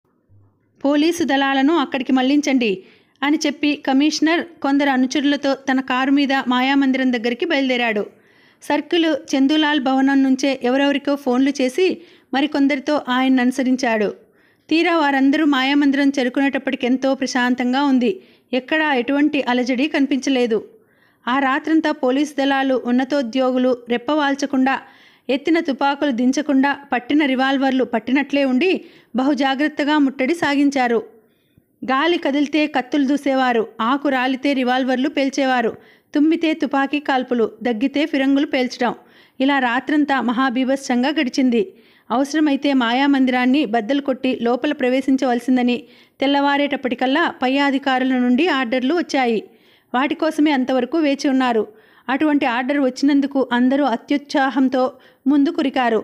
పోలీసు దళాలను అక్కడికి మళ్లించండి అని చెప్పి కమిషనర్ కొందరు అనుచరులతో తన కారు మీద మాయామందిరం దగ్గరికి బయలుదేరాడు సర్కిల్ చందులాల్ భవనం నుంచే ఎవరెవరికో ఫోన్లు చేసి మరికొందరితో ఆయన్ని అనుసరించాడు తీరా వారందరూ మాయామందిరం చేరుకునేటప్పటికెంతో ప్రశాంతంగా ఉంది ఎక్కడా ఎటువంటి అలజడి కనిపించలేదు ఆ రాత్రంతా పోలీస్ దళాలు ఉన్నతోద్యోగులు రెప్పవాల్చకుండా ఎత్తిన తుపాకులు దించకుండా పట్టిన రివాల్వర్లు పట్టినట్లే ఉండి బహుజాగ్రత్తగా ముట్టడి సాగించారు గాలి కదిలితే కత్తులు దూసేవారు ఆకు రాలితే రివాల్వర్లు పేల్చేవారు తుమ్మితే తుపాకీ కాల్పులు దగ్గితే ఫిరంగులు పేల్చడం ఇలా రాత్రంతా మహాబీభత్సంగా గడిచింది అవసరమైతే మాయామందిరాన్ని బద్దలు కొట్టి లోపల ప్రవేశించవలసిందని తెల్లవారేటప్పటికల్లా పై అధికారుల నుండి ఆర్డర్లు వచ్చాయి వాటి కోసమే అంతవరకు వేచి ఉన్నారు అటువంటి ఆర్డర్ వచ్చినందుకు అందరూ అత్యుత్సాహంతో ముందు కురికారు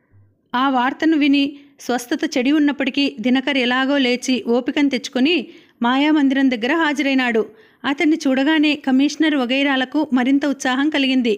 ఆ వార్తను విని స్వస్థత చెడి ఉన్నప్పటికీ దినకర్ ఎలాగో లేచి ఓపికను తెచ్చుకొని మాయామందిరం దగ్గర హాజరైనాడు అతన్ని చూడగానే కమిషనర్ వగైరాలకు మరింత ఉత్సాహం కలిగింది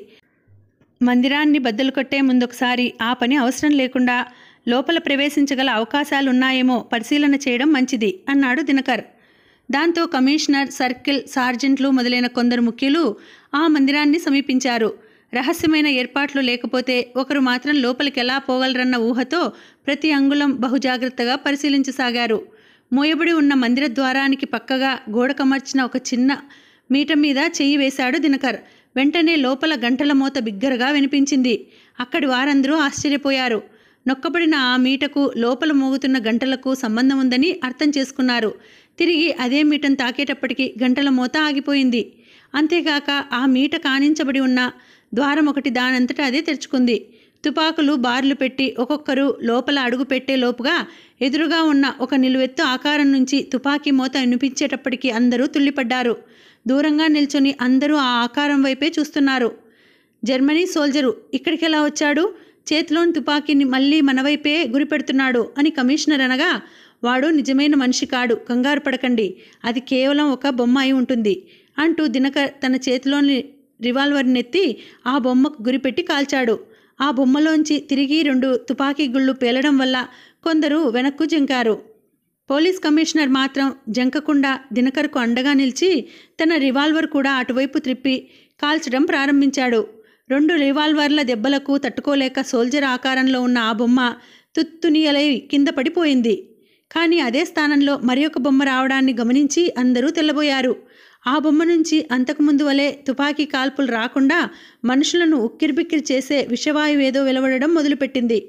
మందిరాన్ని బద్దలు కొట్టే ముందొకసారి ఆ పని అవసరం లేకుండా లోపల ప్రవేశించగల అవకాశాలున్నాయేమో పరిశీలన చేయడం మంచిది అన్నాడు దినకర్ దాంతో కమిషనర్ సర్కిల్ సార్జెంట్లు మొదలైన కొందరు ముఖ్యులు ఆ మందిరాన్ని సమీపించారు రహస్యమైన ఏర్పాట్లు లేకపోతే ఒకరు మాత్రం లోపలికి ఎలా పోగలరన్న ఊహతో ప్రతి అంగుళం బహుజాగ్రత్తగా పరిశీలించసాగారు మోయబడి ఉన్న మందిర ద్వారానికి పక్కగా గోడ కమర్చిన ఒక చిన్న మీట మీద చెయ్యి వేశాడు దినకర్ వెంటనే లోపల గంటల మోత బిగ్గరగా వినిపించింది అక్కడి వారందరూ ఆశ్చర్యపోయారు నొక్కబడిన ఆ మీటకు లోపల మోగుతున్న గంటలకు సంబంధం ఉందని అర్థం చేసుకున్నారు తిరిగి అదే మీటను తాకేటప్పటికి గంటల మోత ఆగిపోయింది అంతేకాక ఆ మీట కానించబడి ఉన్న ద్వారం ఒకటి దానంతటా అదే తెరుచుకుంది తుపాకులు బార్లు పెట్టి ఒక్కొక్కరు లోపల అడుగు పెట్టే లోపుగా ఎదురుగా ఉన్న ఒక నిలువెత్తు ఆకారం నుంచి తుపాకీ మోత వినిపించేటప్పటికి అందరూ తుల్లిపడ్డారు దూరంగా నిల్చొని అందరూ ఆ ఆకారం వైపే చూస్తున్నారు జర్మనీ సోల్జరు ఇక్కడికి ఎలా వచ్చాడు చేతిలోని తుపాకీని మళ్ళీ మన వైపే గురిపెడుతున్నాడు అని కమిషనర్ అనగా వాడు నిజమైన మనిషి కాడు కంగారు పడకండి అది కేవలం ఒక బొమ్మ అయి ఉంటుంది అంటూ దినకర్ తన చేతిలోని రివాల్వర్ని ఎత్తి ఆ బొమ్మకు గురిపెట్టి కాల్చాడు ఆ బొమ్మలోంచి తిరిగి రెండు తుపాకీ గుళ్ళు పేలడం వల్ల కొందరు వెనక్కు జంకారు పోలీస్ కమిషనర్ మాత్రం జంకకుండా దినకర్కు అండగా నిలిచి తన రివాల్వర్ కూడా అటువైపు త్రిప్పి కాల్చడం ప్రారంభించాడు రెండు రివాల్వర్ల దెబ్బలకు తట్టుకోలేక సోల్జర్ ఆకారంలో ఉన్న ఆ బొమ్మ తుత్తునియలై కింద పడిపోయింది కానీ అదే స్థానంలో మరి ఒక బొమ్మ రావడాన్ని గమనించి అందరూ తెల్లబోయారు ఆ బొమ్మ నుంచి అంతకుముందు వలె తుపాకీ కాల్పులు రాకుండా మనుషులను ఉక్కిరిబిక్కిరి చేసే విషవాయువేదో వెలువడడం మొదలుపెట్టింది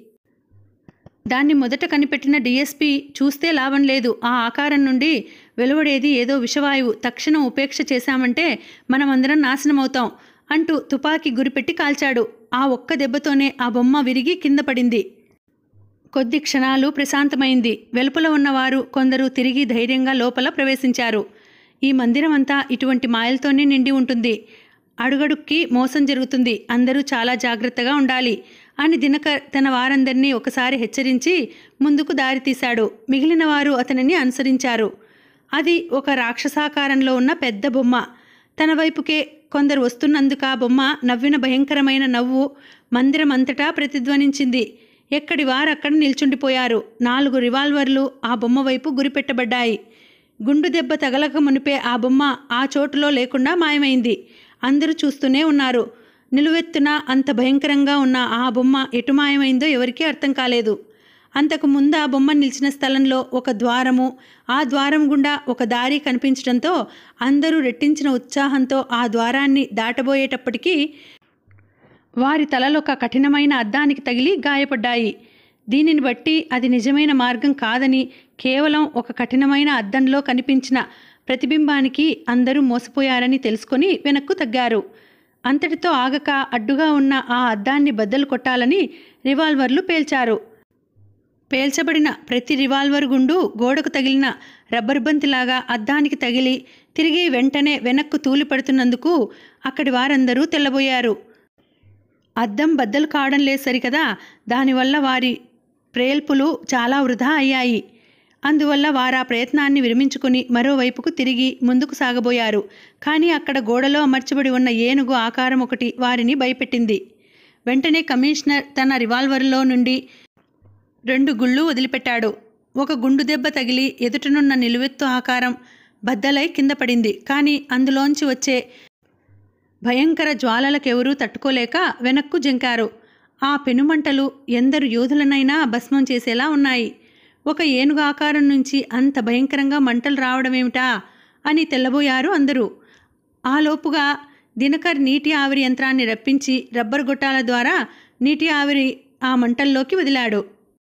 దాన్ని మొదట కనిపెట్టిన డీఎస్పీ చూస్తే లాభం లేదు ఆ ఆకారం నుండి వెలువడేది ఏదో విషవాయువు తక్షణం ఉపేక్ష చేశామంటే మనమందరం నాశనమవుతాం అంటూ తుపాకీ గురిపెట్టి కాల్చాడు ఆ ఒక్క దెబ్బతోనే ఆ బొమ్మ విరిగి కింద పడింది కొద్ది క్షణాలు ప్రశాంతమైంది వెలుపల ఉన్నవారు కొందరు తిరిగి ధైర్యంగా లోపల ప్రవేశించారు ఈ మందిరం అంతా ఇటువంటి మాయలతోనే నిండి ఉంటుంది అడుగడుక్కి మోసం జరుగుతుంది అందరూ చాలా జాగ్రత్తగా ఉండాలి అని దినకర్ తన వారందరినీ ఒకసారి హెచ్చరించి ముందుకు దారి తీశాడు మిగిలిన వారు అతనిని అనుసరించారు అది ఒక రాక్షసాకారంలో ఉన్న పెద్ద బొమ్మ తన వైపుకే కొందరు వస్తున్నందుకు ఆ బొమ్మ నవ్విన భయంకరమైన నవ్వు మందిరం అంతటా ప్రతిధ్వనించింది ఎక్కడి వారు అక్కడ నిల్చుండిపోయారు నాలుగు రివాల్వర్లు ఆ బొమ్మ వైపు గురిపెట్టబడ్డాయి గుండు దెబ్బ తగలక మునిపే ఆ బొమ్మ ఆ చోటులో లేకుండా మాయమైంది అందరూ చూస్తూనే ఉన్నారు నిలువెత్తున అంత భయంకరంగా ఉన్న ఆ బొమ్మ ఎటు మాయమైందో ఎవరికీ అర్థం కాలేదు అంతకు ముందు ఆ బొమ్మ నిలిచిన స్థలంలో ఒక ద్వారము ఆ ద్వారం గుండా ఒక దారి కనిపించడంతో అందరూ రెట్టించిన ఉత్సాహంతో ఆ ద్వారాన్ని దాటబోయేటప్పటికీ వారి తలలొక కఠినమైన అద్దానికి తగిలి గాయపడ్డాయి దీనిని బట్టి అది నిజమైన మార్గం కాదని కేవలం ఒక కఠినమైన అద్దంలో కనిపించిన ప్రతిబింబానికి అందరూ మోసపోయారని తెలుసుకొని వెనక్కు తగ్గారు అంతటితో ఆగక అడ్డుగా ఉన్న ఆ అద్దాన్ని బద్దలు కొట్టాలని రివాల్వర్లు పేల్చారు పేల్చబడిన ప్రతి రివాల్వర్ గుండు గోడకు తగిలిన రబ్బర్ బంతిలాగా అద్దానికి తగిలి తిరిగి వెంటనే వెనక్కు తూలిపడుతున్నందుకు అక్కడి వారందరూ తెల్లబోయారు అద్దం బద్దలు కావడం లేదు సరికదా దానివల్ల వారి ప్రేల్పులు చాలా వృధా అయ్యాయి అందువల్ల వారు ఆ ప్రయత్నాన్ని విరమించుకుని మరోవైపుకు తిరిగి ముందుకు సాగబోయారు కానీ అక్కడ గోడలో అమర్చబడి ఉన్న ఏనుగు ఆకారం ఒకటి వారిని భయపెట్టింది వెంటనే కమిషనర్ తన రివాల్వర్లో నుండి రెండు గుళ్ళు వదిలిపెట్టాడు ఒక గుండు దెబ్బ తగిలి ఎదుటనున్న నిలువెత్తు ఆకారం బద్దలై కింద పడింది కానీ అందులోంచి వచ్చే భయంకర జ్వాలలకెవరూ తట్టుకోలేక వెనక్కు జంకారు ఆ పెనుమంటలు ఎందరు యోధులనైనా భస్మం చేసేలా ఉన్నాయి ఒక ఏనుగు ఆకారం నుంచి అంత భయంకరంగా మంటలు రావడమేమిటా అని తెల్లబోయారు అందరూ ఆ లోపుగా దినకర్ నీటి ఆవిరి యంత్రాన్ని రప్పించి రబ్బర్ గొట్టాల ద్వారా నీటి ఆవిరి ఆ మంటల్లోకి వదిలాడు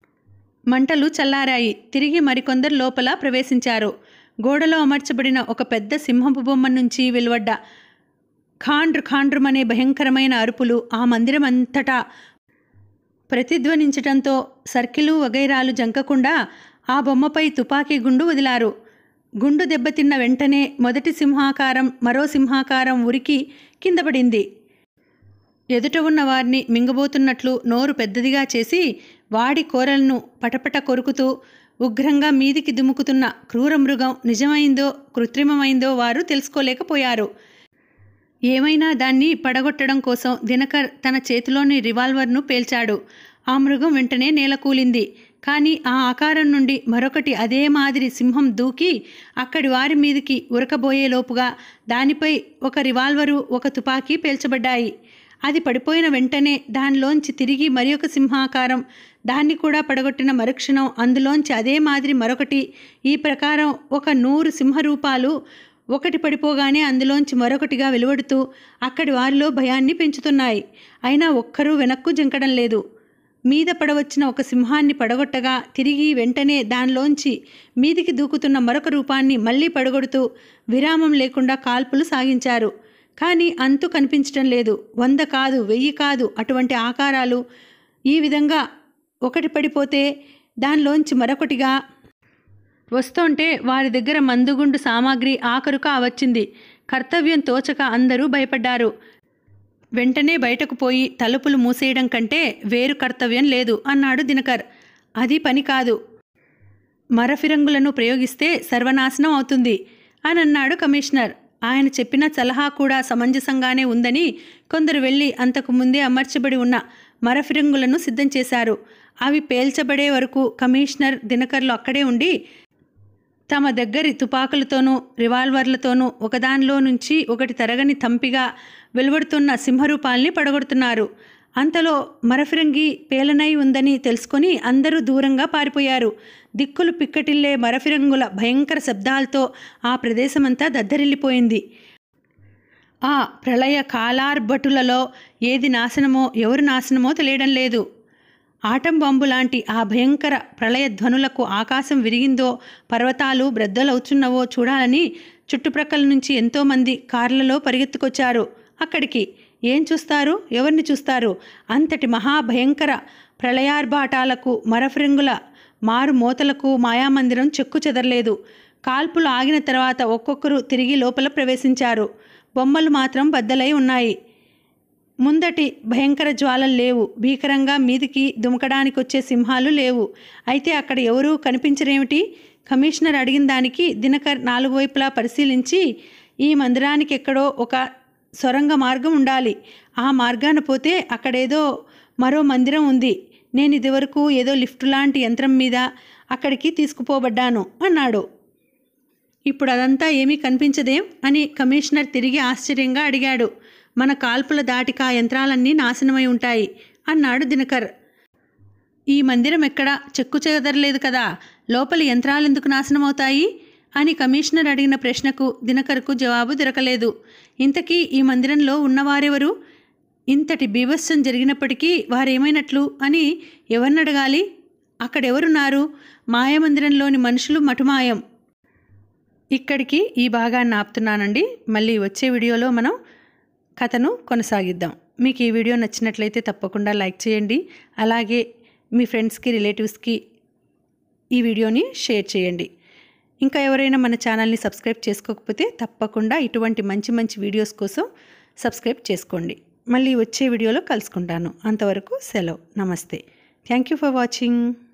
మంటలు చల్లారాయి తిరిగి మరికొందరు లోపల ప్రవేశించారు గోడలో అమర్చబడిన ఒక పెద్ద సింహపు బొమ్మ నుంచి వెలువడ్డ ఖాండ్రు ఖాండ్రుమనే భయంకరమైన అరుపులు ఆ మందిరం అంతటా ప్రతిధ్వనించటంతో సర్కిలు వగైరాలు జంకకుండా ఆ బొమ్మపై తుపాకీ గుండు వదిలారు గుండు దెబ్బతిన్న వెంటనే మొదటి సింహాకారం మరో సింహాకారం ఉరికి కింద పడింది ఎదుట ఉన్న వారిని మింగబోతున్నట్లు నోరు పెద్దదిగా చేసి వాడి కోరలను పటపట కొరుకుతూ ఉగ్రంగా మీదికి దుముకుతున్న క్రూర మృగం నిజమైందో కృత్రిమమైందో వారు తెలుసుకోలేకపోయారు ఏమైనా దాన్ని పడగొట్టడం కోసం దినకర్ తన చేతిలోని రివాల్వర్ను పేల్చాడు ఆ మృగం వెంటనే నేలకూలింది కానీ ఆ ఆకారం నుండి మరొకటి అదే మాదిరి సింహం దూకి అక్కడి వారి మీదికి ఉరకబోయేలోపుగా దానిపై ఒక రివాల్వరు ఒక తుపాకీ పేల్చబడ్డాయి అది పడిపోయిన వెంటనే దానిలోంచి తిరిగి మరి ఒక సింహాకారం దాన్ని కూడా పడగొట్టిన మరుక్షణం అందులోంచి అదే మాదిరి మరొకటి ఈ ప్రకారం ఒక నూరు సింహరూపాలు ఒకటి పడిపోగానే అందులోంచి మరొకటిగా వెలువడుతూ అక్కడి వారిలో భయాన్ని పెంచుతున్నాయి అయినా ఒక్కరూ వెనక్కు జంకడం లేదు మీద పడవచ్చిన ఒక సింహాన్ని పడగొట్టగా తిరిగి వెంటనే దానిలోంచి మీదికి దూకుతున్న మరొక రూపాన్ని మళ్ళీ పడగొడుతూ విరామం లేకుండా కాల్పులు సాగించారు కానీ అంతు కనిపించడం లేదు వంద కాదు వెయ్యి కాదు అటువంటి ఆకారాలు ఈ విధంగా ఒకటి పడిపోతే దానిలోంచి మరొకటిగా వస్తుంటే వారి దగ్గర మందుగుండు సామాగ్రి ఆఖరుగా వచ్చింది కర్తవ్యం తోచక అందరూ భయపడ్డారు వెంటనే బయటకు పోయి తలుపులు మూసేయడం కంటే వేరు కర్తవ్యం లేదు అన్నాడు దినకర్ అది పని కాదు మరఫిరంగులను ప్రయోగిస్తే సర్వనాశనం అవుతుంది అని అన్నాడు కమిషనర్ ఆయన చెప్పిన సలహా కూడా సమంజసంగానే ఉందని కొందరు వెళ్ళి అంతకు ముందే అమర్చబడి ఉన్న మరఫిరంగులను సిద్ధం చేశారు అవి పేల్చబడే వరకు కమిషనర్ దినకర్లు అక్కడే ఉండి తమ దగ్గరి తుపాకులతోనూ రివాల్వర్లతోనూ ఒకదానిలో నుంచి ఒకటి తరగని తంపిగా వెలువడుతున్న సింహరూపాల్ని పడగొడుతున్నారు అంతలో మరఫిరంగి పేలనై ఉందని తెలుసుకొని అందరూ దూరంగా పారిపోయారు దిక్కులు పిక్కటిల్లే మరఫిరంగుల భయంకర శబ్దాలతో ఆ ప్రదేశమంతా దద్దరిల్లిపోయింది ఆ ప్రళయ కాలార్భటులలో ఏది నాశనమో ఎవరు నాశనమో తెలియడం లేదు ఆటం బాంబు లాంటి ఆ భయంకర ప్రళయ ధ్వనులకు ఆకాశం విరిగిందో పర్వతాలు బ్రద్దలవుచున్నవో చూడాలని చుట్టుప్రక్కల నుంచి ఎంతోమంది కార్లలో పరిగెత్తుకొచ్చారు అక్కడికి ఏం చూస్తారు ఎవరిని చూస్తారు అంతటి మహాభయంకర ప్రళయార్భాటాలకు మరఫిరంగుల మారు మోతలకు మాయామందిరం చెక్కు చెదరలేదు కాల్పులు ఆగిన తర్వాత ఒక్కొక్కరు తిరిగి లోపల ప్రవేశించారు బొమ్మలు మాత్రం బద్దలై ఉన్నాయి ముందటి భయంకర జ్వాలలు లేవు భీకరంగా మీదికి దుమకడానికి వచ్చే సింహాలు లేవు అయితే అక్కడ ఎవరూ కనిపించరేమిటి కమిషనర్ అడిగిన దానికి దినకర్ నాలుగు వైపులా పరిశీలించి ఈ మందిరానికి ఎక్కడో ఒక సొరంగ మార్గం ఉండాలి ఆ మార్గాన పోతే అక్కడేదో మరో మందిరం ఉంది నేను ఇదివరకు ఏదో లిఫ్ట్ లాంటి యంత్రం మీద అక్కడికి తీసుకుపోబడ్డాను అన్నాడు ఇప్పుడు అదంతా ఏమీ కనిపించదేం అని కమిషనర్ తిరిగి ఆశ్చర్యంగా అడిగాడు మన కాల్పుల దాటిక ఆ యంత్రాలన్నీ నాశనమై ఉంటాయి అన్నాడు దినకర్ ఈ మందిరం ఎక్కడా చెక్కు చెదరలేదు కదా లోపలి యంత్రాలెందుకు నాశనమవుతాయి అని కమిషనర్ అడిగిన ప్రశ్నకు దినకర్కు జవాబు దొరకలేదు ఇంతకీ ఈ మందిరంలో ఉన్నవారెవరు ఇంతటి బీభత్సం జరిగినప్పటికీ వారేమైనట్లు అని ఎవరిని అడగాలి అక్కడెవరున్నారు మాయామందిరంలోని మనుషులు మటుమాయం ఇక్కడికి ఈ భాగాన్ని ఆపుతున్నానండి మళ్ళీ వచ్చే వీడియోలో మనం కథను కొనసాగిద్దాం మీకు ఈ వీడియో నచ్చినట్లయితే తప్పకుండా లైక్ చేయండి అలాగే మీ ఫ్రెండ్స్కి రిలేటివ్స్కి ఈ వీడియోని షేర్ చేయండి ఇంకా ఎవరైనా మన ఛానల్ని సబ్స్క్రైబ్ చేసుకోకపోతే తప్పకుండా ఇటువంటి మంచి మంచి వీడియోస్ కోసం సబ్స్క్రైబ్ చేసుకోండి మళ్ళీ వచ్చే వీడియోలో కలుసుకుంటాను అంతవరకు సెలవు నమస్తే థ్యాంక్ యూ ఫర్ వాచింగ్